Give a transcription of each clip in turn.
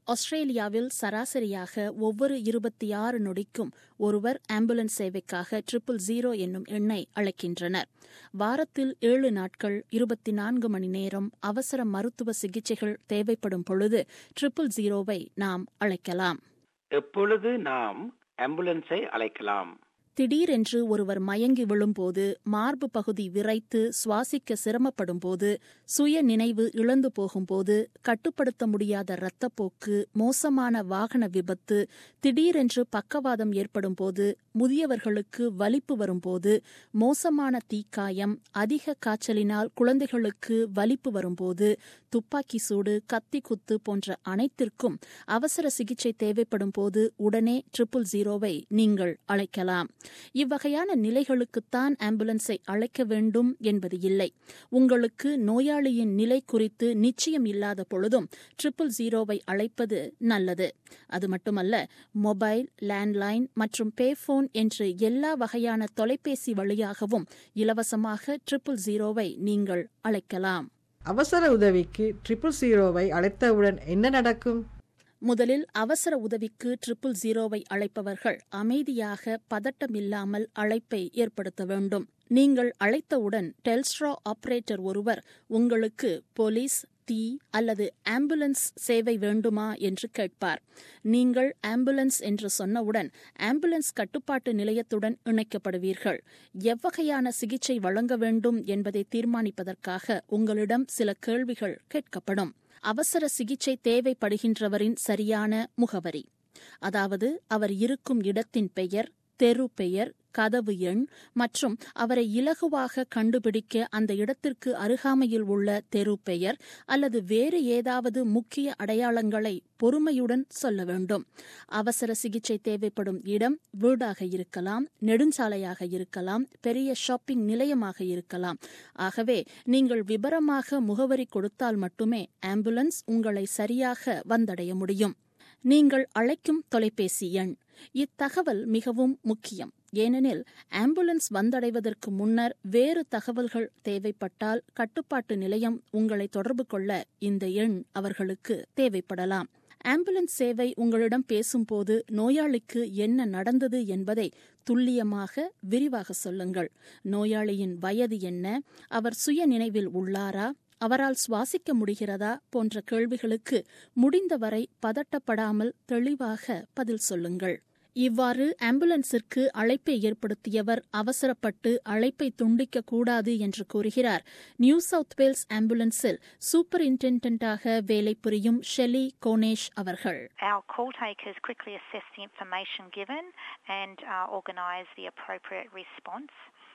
ஆஸ்திரேலியாவில் சராசரியாக ஒவ்வொரு இருபத்தி ஆறு நொடிக்கும் ஒருவர் ஆம்புலன்ஸ் சேவைக்காக ட்ரிபிள் ஜீரோ என்னும் எண்ணை அழைக்கின்றனர் வாரத்தில் ஏழு நாட்கள் இருபத்தி நான்கு மணி நேரம் அவசர மருத்துவ சிகிச்சைகள் தேவைப்படும் பொழுது ட்ரிபிள் ஜீரோவை நாம் அழைக்கலாம் எப்பொழுது நாம் ஆம்புலன்ஸை அழைக்கலாம் திடீரென்று ஒருவர் மயங்கி விழும்போது மார்பு பகுதி விரைத்து சுவாசிக்க சிரமப்படும் போது சுய நினைவு இழந்து போகும்போது கட்டுப்படுத்த முடியாத இரத்தப்போக்கு மோசமான வாகன விபத்து திடீரென்று பக்கவாதம் ஏற்படும் போது முதியவர்களுக்கு வலிப்பு வரும்போது மோசமான தீக்காயம் அதிக காய்ச்சலினால் குழந்தைகளுக்கு வலிப்பு வரும்போது துப்பாக்கி சூடு கத்தி குத்து போன்ற அனைத்திற்கும் அவசர சிகிச்சை தேவைப்படும் போது உடனே ட்ரிபிள் ஜீரோவை நீங்கள் அழைக்கலாம் இவ்வகையான நிலைகளுக்குத்தான் ஆம்புலன்ஸை அழைக்க வேண்டும் என்பது இல்லை உங்களுக்கு நோயாளியின் நிலை குறித்து நிச்சயம் இல்லாத பொழுதும் ட்ரிபிள் ஜீரோவை அழைப்பது நல்லது அது மட்டுமல்ல மொபைல் லேண்ட்லைன் மற்றும் பேஃபோன் என்று எல்லா வகையான தொலைபேசி வழியாகவும் இலவசமாக ட்ரிபிள் ஜீரோவை நீங்கள் அழைக்கலாம் அவசர உதவிக்கு ட்ரிபிள் ஜீரோவை அழைத்தவுடன் என்ன நடக்கும் முதலில் அவசர உதவிக்கு ட்ரிபிள் ஜீரோவை அழைப்பவர்கள் அமைதியாக பதட்டமில்லாமல் அழைப்பை ஏற்படுத்த வேண்டும் நீங்கள் அழைத்தவுடன் டெல்ஸ்ட்ரா ஆபரேட்டர் ஒருவர் உங்களுக்கு போலீஸ் தீ அல்லது ஆம்புலன்ஸ் சேவை வேண்டுமா என்று கேட்பார் நீங்கள் ஆம்புலன்ஸ் என்று சொன்னவுடன் ஆம்புலன்ஸ் கட்டுப்பாட்டு நிலையத்துடன் இணைக்கப்படுவீர்கள் எவ்வகையான சிகிச்சை வழங்க வேண்டும் என்பதை தீர்மானிப்பதற்காக உங்களிடம் சில கேள்விகள் கேட்கப்படும் அவசர சிகிச்சை தேவைப்படுகின்றவரின் சரியான முகவரி அதாவது அவர் இருக்கும் இடத்தின் பெயர் தெரு பெயர் கதவு எண் மற்றும் அவரை இலகுவாக கண்டுபிடிக்க அந்த இடத்திற்கு அருகாமையில் உள்ள தெரு பெயர் அல்லது வேறு ஏதாவது முக்கிய அடையாளங்களை பொறுமையுடன் சொல்ல வேண்டும் அவசர சிகிச்சை தேவைப்படும் இடம் வீடாக இருக்கலாம் நெடுஞ்சாலையாக இருக்கலாம் பெரிய ஷாப்பிங் நிலையமாக இருக்கலாம் ஆகவே நீங்கள் விபரமாக முகவரி கொடுத்தால் மட்டுமே ஆம்புலன்ஸ் உங்களை சரியாக வந்தடைய முடியும் நீங்கள் அழைக்கும் தொலைபேசி எண் இத்தகவல் மிகவும் முக்கியம் ஏனெனில் ஆம்புலன்ஸ் வந்தடைவதற்கு முன்னர் வேறு தகவல்கள் தேவைப்பட்டால் கட்டுப்பாட்டு நிலையம் உங்களை தொடர்பு கொள்ள இந்த எண் அவர்களுக்கு தேவைப்படலாம் ஆம்புலன்ஸ் சேவை உங்களிடம் பேசும்போது நோயாளிக்கு என்ன நடந்தது என்பதை துல்லியமாக விரிவாக சொல்லுங்கள் நோயாளியின் வயது என்ன அவர் சுய நினைவில் உள்ளாரா அவரால் சுவாசிக்க முடிகிறதா போன்ற கேள்விகளுக்கு முடிந்தவரை பதட்டப்படாமல் தெளிவாக பதில் சொல்லுங்கள் இவ்வாறு ஆம்புலன்ஸிற்கு அழைப்பை ஏற்படுத்தியவர் அவசரப்பட்டு அழைப்பை துண்டிக்க கூடாது என்று கூறுகிறார் நியூ சவுத் வேல்ஸ் ஆம்புலன்ஸில் சூப்பரிண்டென்டென்டாக வேலை புரியும் ஷெலி கோனேஷ் அவர்கள் Our call takers quickly assess the information given and uh, organise the appropriate response.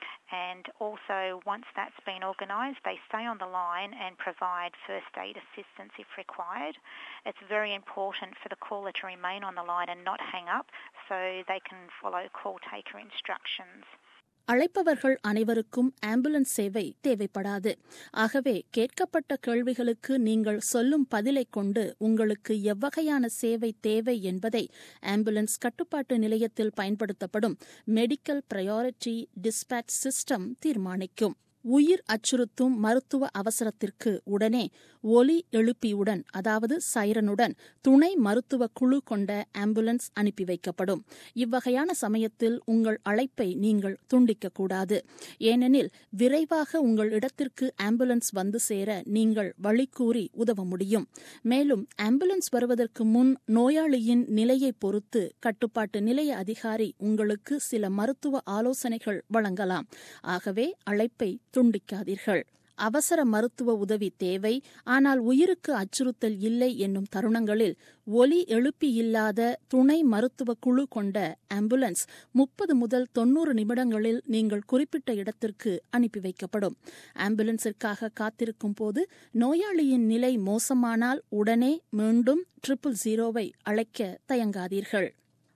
And also, once that's been organised, they stay on the line and provide first aid assistance if required. It's very important for the caller to remain on the line and not hang up so they can follow call taker instructions. அழைப்பவர்கள் அனைவருக்கும் ambulance சேவை தேவைப்படாது ஆகவே கேட்கப்பட்ட கேள்விகளுக்கு நீங்கள் சொல்லும் பதிலைக் கொண்டு உங்களுக்கு எவ்வகையான சேவை தேவை என்பதை ஆம்புலன்ஸ் கட்டுப்பாட்டு நிலையத்தில் பயன்படுத்தப்படும் மெடிக்கல் ப்ரையாரிட்டி டிஸ்பேட்ச் சிஸ்டம் தீர்மானிக்கும் உயிர் அச்சுறுத்தும் மருத்துவ அவசரத்திற்கு உடனே ஒலி எழுப்பியுடன் அதாவது சைரனுடன் துணை மருத்துவ குழு கொண்ட ஆம்புலன்ஸ் அனுப்பி வைக்கப்படும் இவ்வகையான சமயத்தில் உங்கள் அழைப்பை நீங்கள் துண்டிக்கக்கூடாது ஏனெனில் விரைவாக உங்கள் இடத்திற்கு ஆம்புலன்ஸ் வந்து சேர நீங்கள் வழி கூறி உதவ முடியும் மேலும் ஆம்புலன்ஸ் வருவதற்கு முன் நோயாளியின் நிலையை பொறுத்து கட்டுப்பாட்டு நிலைய அதிகாரி உங்களுக்கு சில மருத்துவ ஆலோசனைகள் வழங்கலாம் ஆகவே அழைப்பை துண்டிக்காதீர்கள் அவசர மருத்துவ உதவி தேவை ஆனால் உயிருக்கு அச்சுறுத்தல் இல்லை என்னும் தருணங்களில் ஒலி எழுப்பி இல்லாத துணை மருத்துவ குழு கொண்ட ஆம்புலன்ஸ் முப்பது முதல் தொன்னூறு நிமிடங்களில் நீங்கள் குறிப்பிட்ட இடத்திற்கு அனுப்பி வைக்கப்படும் ஆம்புலன்ஸிற்காக காத்திருக்கும் போது நோயாளியின் நிலை மோசமானால் உடனே மீண்டும் ட்ரிபிள் ஜீரோவை அழைக்க தயங்காதீர்கள்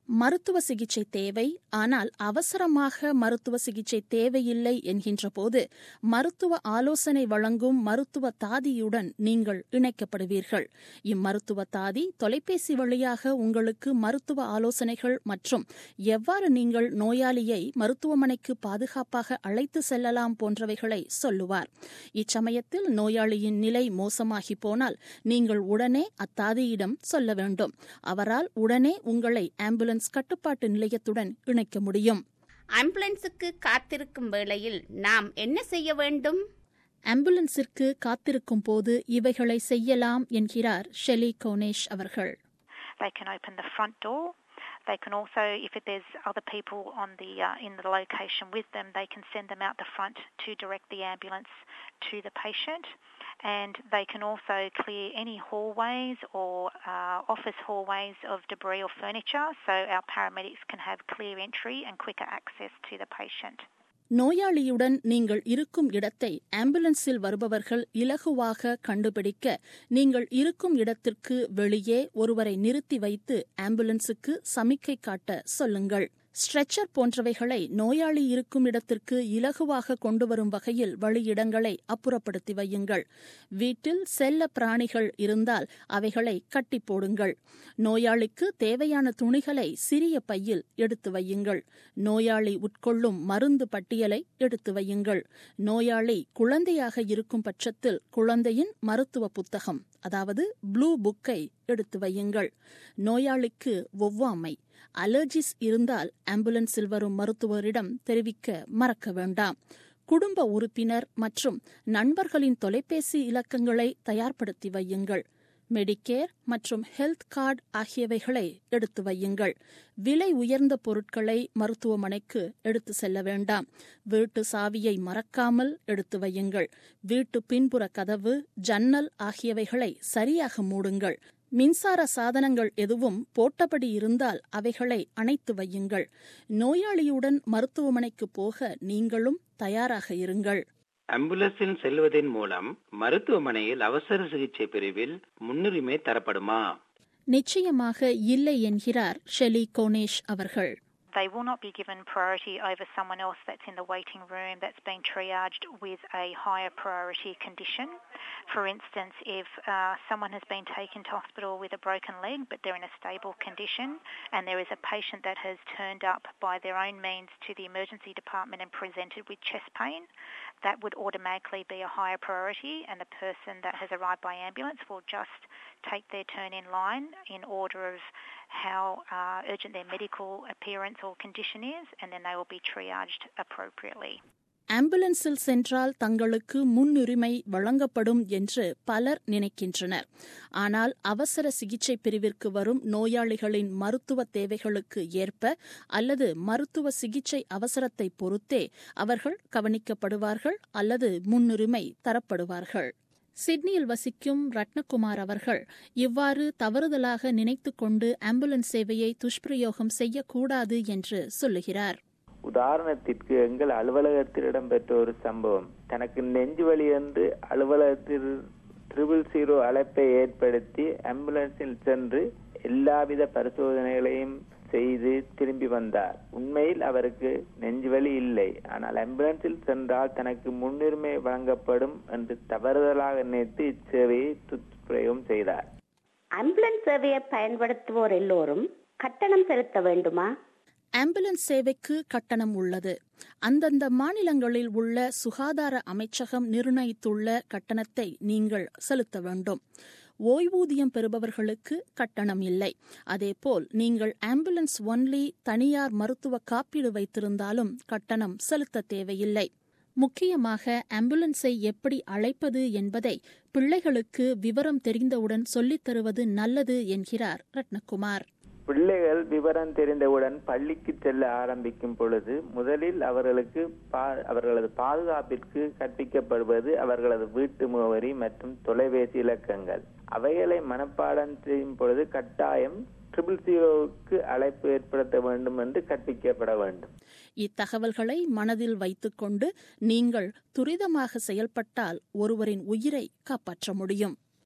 மருத்துவ சிகிச்சை தேவை ஆனால் அவசரமாக மருத்துவ சிகிச்சை தேவையில்லை என்கின்ற போது மருத்துவ ஆலோசனை வழங்கும் மருத்துவ தாதியுடன் நீங்கள் இணைக்கப்படுவீர்கள் இம்மருத்துவ தாதி தொலைபேசி வழியாக உங்களுக்கு மருத்துவ ஆலோசனைகள் மற்றும் எவ்வாறு நீங்கள் நோயாளியை மருத்துவமனைக்கு பாதுகாப்பாக அழைத்து செல்லலாம் போன்றவைகளை சொல்லுவார் இச்சமயத்தில் நோயாளியின் நிலை மோசமாகி போனால் நீங்கள் உடனே அத்தாதியிடம் சொல்ல வேண்டும் அவரால் உடனே உங்களை ஆம்புலன்ஸ் கட்டுப்பாட்டு நிலையத்துடன் இணைக்க முடியும் ஆம்புலன்ஸுக்கு காத்திருக்கும் வேளையில் நாம் என்ன செய்ய வேண்டும் ஆம்புலன்ஸிற்கு காத்திருக்கும் போது இவைகளை செய்யலாம் என்கிறார் ஷெலி கோனேஷ் அவர்கள் They can open the front door. They can also, if there's other people on the uh, in the location with them, they can send them out the front to direct the ambulance to the patient. And they can also clear any hallways or uh, office hallways of debris or furniture, so our paramedics can have clear entry and quicker access to the patient. நோயாளியுடன் நீங்கள் இருக்கும் இடத்தை ஆம்புலன்ஸில் வருபவர்கள் இலகுவாக கண்டுபிடிக்க நீங்கள் இருக்கும் இடத்திற்கு வெளியே ஒருவரை நிறுத்தி வைத்து ஆம்புலன்ஸுக்கு சமிக்கை காட்ட சொல்லுங்கள் ஸ்ட்ரெச்சர் போன்றவைகளை நோயாளி இருக்கும் இடத்திற்கு இலகுவாக கொண்டு வரும் வகையில் வழியிடங்களை அப்புறப்படுத்தி வையுங்கள் வீட்டில் செல்ல பிராணிகள் இருந்தால் அவைகளை கட்டி போடுங்கள் நோயாளிக்கு தேவையான துணிகளை சிறிய பையில் எடுத்து வையுங்கள் நோயாளி உட்கொள்ளும் மருந்து பட்டியலை எடுத்து வையுங்கள் நோயாளி குழந்தையாக இருக்கும் பட்சத்தில் குழந்தையின் மருத்துவ புத்தகம் அதாவது ப்ளூ புக்கை எடுத்து வையுங்கள் நோயாளிக்கு ஒவ்வாமை அலர்ஜிஸ் இருந்தால் ஆம்புலன்ஸில் வரும் மருத்துவரிடம் தெரிவிக்க மறக்க வேண்டாம் குடும்ப உறுப்பினர் மற்றும் நண்பர்களின் தொலைபேசி இலக்கங்களை தயார்படுத்தி வையுங்கள் மெடிக்கேர் மற்றும் ஹெல்த் கார்டு ஆகியவைகளை எடுத்து வையுங்கள் விலை உயர்ந்த பொருட்களை மருத்துவமனைக்கு எடுத்து செல்ல வேண்டாம் வீட்டு சாவியை மறக்காமல் எடுத்து வையுங்கள் வீட்டு பின்புற கதவு ஜன்னல் ஆகியவைகளை சரியாக மூடுங்கள் மின்சார சாதனங்கள் எதுவும் போட்டபடி இருந்தால் அவைகளை அணைத்து வையுங்கள் நோயாளியுடன் மருத்துவமனைக்கு போக நீங்களும் தயாராக இருங்கள் ஆம்புலன்ஸில் செல்வதன் மூலம் மருத்துவமனையில் அவசர சிகிச்சை பிரிவில் முன்னுரிமை தரப்படுமா நிச்சயமாக இல்லை என்கிறார் ஷெலி கோனேஷ் அவர்கள் They will not be given priority over someone else that's in the waiting room that's been triaged with a higher priority condition. For instance, if uh, someone has been taken to hospital with a broken leg but they're in a stable condition and there is a patient that has turned up by their own means to the emergency department and presented with chest pain, that would automatically be a higher priority and the person that has arrived by ambulance will just take their turn in line in order of how uh, urgent their medical appearance or condition is and then they will be triaged appropriately. ஆம்புலன்ஸில் சென்றால் தங்களுக்கு முன்னுரிமை வழங்கப்படும் என்று பலர் நினைக்கின்றனர் ஆனால் அவசர சிகிச்சை பிரிவிற்கு வரும் நோயாளிகளின் மருத்துவ தேவைகளுக்கு ஏற்ப அல்லது மருத்துவ சிகிச்சை அவசரத்தை பொறுத்தே அவர்கள் கவனிக்கப்படுவார்கள் அல்லது முன்னுரிமை தரப்படுவார்கள் சிட்னியில் வசிக்கும் ரத்னகுமார் அவர்கள் இவ்வாறு தவறுதலாக நினைத்துக் கொண்டு ஆம்புலன்ஸ் சேவையை துஷ்பிரயோகம் செய்யக்கூடாது என்று சொல்லுகிறார் உதாரணத்திற்கு எங்கள் அலுவலகத்தில் இடம்பெற்ற ஒரு சம்பவம் தனக்கு நெஞ்சு வலி என்று அலுவலகத்தில் ட்ரிபிள் ஜீரோ அழைப்பை ஏற்படுத்தி ஆம்புலன்ஸில் சென்று எல்லாவித பரிசோதனைகளையும் செய்து திரும்பி வந்தார் உண்மையில் அவருக்கு நெஞ்சுவலி இல்லை ஆனால் ஆம்புலன்ஸில் சென்றால் தனக்கு முன்னுரிமை வழங்கப்படும் என்று தவறுதலாக நினைத்து இச்சேவையை துஷ்பிரயோகம் செய்தார் ஆம்புலன்ஸ் சேவையை பயன்படுத்துவோர் எல்லோரும் கட்டணம் செலுத்த வேண்டுமா ஆம்புலன்ஸ் சேவைக்கு கட்டணம் உள்ளது அந்தந்த மாநிலங்களில் உள்ள சுகாதார அமைச்சகம் நிர்ணயித்துள்ள கட்டணத்தை நீங்கள் செலுத்த வேண்டும் ஓய்வூதியம் பெறுபவர்களுக்கு கட்டணம் இல்லை அதேபோல் நீங்கள் ஆம்புலன்ஸ் ஒன்லி தனியார் மருத்துவ காப்பீடு வைத்திருந்தாலும் கட்டணம் செலுத்த தேவையில்லை முக்கியமாக ஆம்புலன்ஸை எப்படி அழைப்பது என்பதை பிள்ளைகளுக்கு விவரம் தெரிந்தவுடன் சொல்லித் தருவது நல்லது என்கிறார் ரத்னகுமார் பிள்ளைகள் விவரம் தெரிந்தவுடன் பள்ளிக்கு செல்ல ஆரம்பிக்கும் பொழுது முதலில் அவர்களுக்கு அவர்களது பாதுகாப்பிற்கு கற்பிக்கப்படுவது அவர்களது வீட்டு முகவரி மற்றும் தொலைபேசி இலக்கங்கள் அவைகளை மனப்பாடம் செய்யும் பொழுது கட்டாயம் ட்ரிபிள் ஜீரோவுக்கு அழைப்பு ஏற்படுத்த வேண்டும் என்று கற்பிக்கப்பட வேண்டும் இத்தகவல்களை மனதில் வைத்துக்கொண்டு நீங்கள் துரிதமாக செயல்பட்டால் ஒருவரின் உயிரை காப்பாற்ற முடியும்